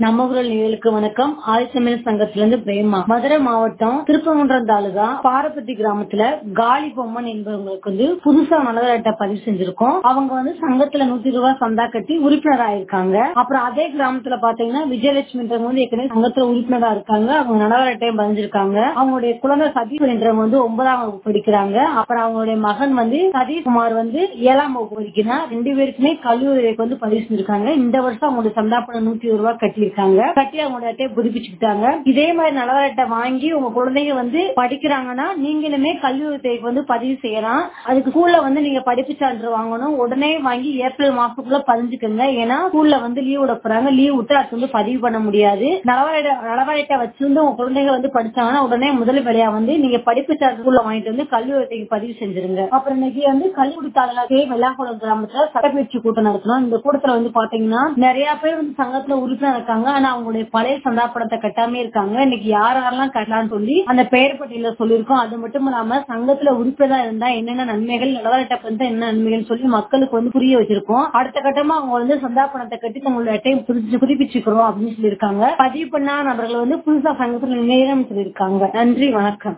நம்ம குரல் நேயர்களுக்கு வணக்கம் ஆதித்தமிழ் சங்கத்திலிருந்து பிரேமா மதுரை மாவட்டம் திருப்பங்குன்றம் தாலுகா பாரப்பட்டி கிராமத்துல காளி பொம்மன் என்பவங்களுக்கு வந்து புதுசா நலவர அட்டை பதிவு செஞ்சிருக்கோம் அவங்க வந்து சங்கத்துல நூத்தி ரூபாய் சந்தா கட்டி உறுப்பினர் ஆயிருக்காங்க அப்புறம் அதே கிராமத்துல பாத்தீங்கன்னா விஜயலட்சுமின்றவங்க வந்து ஏற்கனவே சங்கத்துல உறுப்பினரா இருக்காங்க அவங்க நலவர அட்டையும் பதிஞ்சிருக்காங்க அவங்களுடைய குழந்தை சதீஷ்ன்றவங்க வந்து ஒன்பதாம் வகுப்பு படிக்கிறாங்க அப்புறம் அவங்களுடைய மகன் வந்து சதீஷ்குமார் வந்து ஏழாம் வகுப்பு படிக்கிறான் ரெண்டு பேருக்குமே கல்லூரிக்கு வந்து பதிவு செஞ்சிருக்காங்க இந்த வருஷம் அவங்களுடைய சந்தா பணம் நூத்தி ஒரு ரூபாய் கட்டியிருக்காங்க கட்டி அவங்களோட அட்டையை புதுப்பிச்சுக்கிட்டாங்க இதே மாதிரி நலவர அட்டை வாங்கி உங்க குழந்தைங்க வந்து படிக்கிறாங்கன்னா நீங்களுமே கல்லூரி தேய்க்கு வந்து பதிவு செய்யலாம் அதுக்கு ஸ்கூல்ல வந்து நீங்க படிப்பு சான்று வாங்கணும் உடனே வாங்கி ஏப்ரல் மாசத்துக்குள்ள பதிஞ்சுக்கோங்க ஏன்னா ஸ்கூல்ல வந்து லீவ் விட போறாங்க லீவ் விட்டு அது வந்து பதிவு பண்ண முடியாது நலவர நலவரட்டை வச்சிருந்து உங்க குழந்தைங்க வந்து படிச்சாங்கன்னா உடனே முதல் வேலையா வந்து நீங்க படிப்பு சான்று ஸ்கூல்ல வாங்கிட்டு வந்து கல்லூரி தேய்க்கு பதிவு செஞ்சிருங்க அப்புறம் இன்னைக்கு வந்து கல்லூரி தாலுகா வெள்ளாக்குளம் கிராமத்துல சட்டப்பயிற்சி கூட்டம் நடத்தணும் இந்த கூட்டத்துல வந்து பாத்தீங்கன்னா நிறைய பேர் வந்து சங்கத்துல உறுப்பினர் இருக்காங்க ஆனா அவங்களுடைய பழைய சந்தா பணத்தை கட்டாம இருக்காங்க இன்னைக்கு யார் யாரெல்லாம் கட்டலாம்னு சொல்லி அந்த பெயர் பட்டியல சொல்லியிருக்கோம் அது மட்டும் இல்லாம சங்கத்துல உறுப்பினரா இருந்தா என்னென்ன நன்மைகள் நிலவரட்டை வந்து என்ன நன்மைகள் சொல்லி மக்களுக்கு வந்து புரிய வச்சிருக்கோம் அடுத்த கட்டமா அவங்க வந்து சந்தா பணத்தை கட்டி தங்களுடைய அட்டையை புதுப்பிச்சு புதுப்பிச்சுக்கிறோம் அப்படின்னு சொல்லியிருக்காங்க பதிவு பண்ணா நபர்கள் வந்து புதுசா சங்கத்துல நினைவு சொல்லியிருக்காங்க நன்றி வணக்கம்